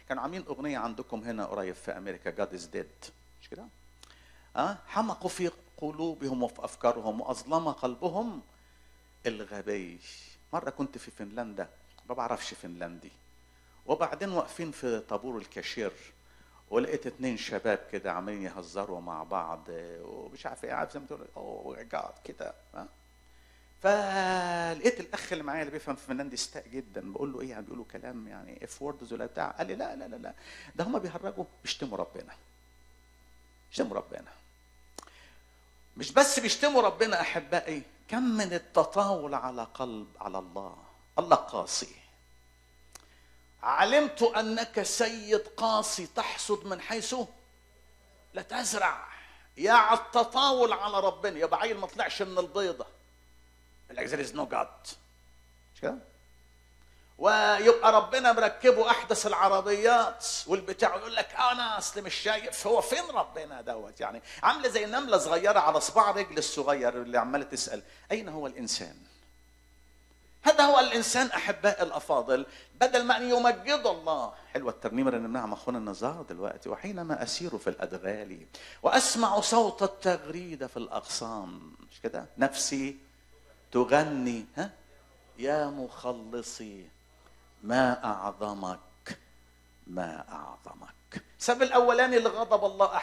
كانوا عاملين اغنيه عندكم هنا قريب في امريكا جاد از ديد مش كده اه حمقوا في قلوبهم وفي افكارهم واظلم قلبهم الغبي مره كنت في فنلندا ما بعرفش فنلندي وبعدين واقفين في طابور الكاشير ولقيت اتنين شباب كده عمالين يهزروا مع بعض ومش عارف ايه عارف زي ما تقول اوه جاد كده ها فلقيت الاخ اللي معايا اللي بيفهم في فنلندي استاء جدا بقول له ايه يعني بيقولوا كلام يعني اف ووردز ولا بتاع قال لي لا لا لا لا ده هم بيهرجوا بيشتموا ربنا بيشتموا ربنا مش بس بيشتموا ربنا احبائي كم من التطاول على قلب على الله الله قاسي علمت انك سيد قاسي تحصد من حيث لا تزرع يا على التطاول على ربنا يبقى عيل ما طلعش من البيضه like there is no God مش كده؟ ويبقى ربنا مركبه احدث العربيات والبتاع يقول لك انا اصل مش شايف هو فين ربنا دوت يعني عامله زي نمله صغيره على صباع رجل الصغير اللي عماله تسال اين هو الانسان؟ هذا هو الانسان احباء الافاضل بدل ما ان يمجد الله حلوه الترنيمه اللي بنعمل اخونا النزار دلوقتي وحينما اسير في الادغال واسمع صوت التغريده في الاغصان مش كده؟ نفسي تغني ها يا مخلصي ما اعظمك ما اعظمك السبب الاولاني لغضب الله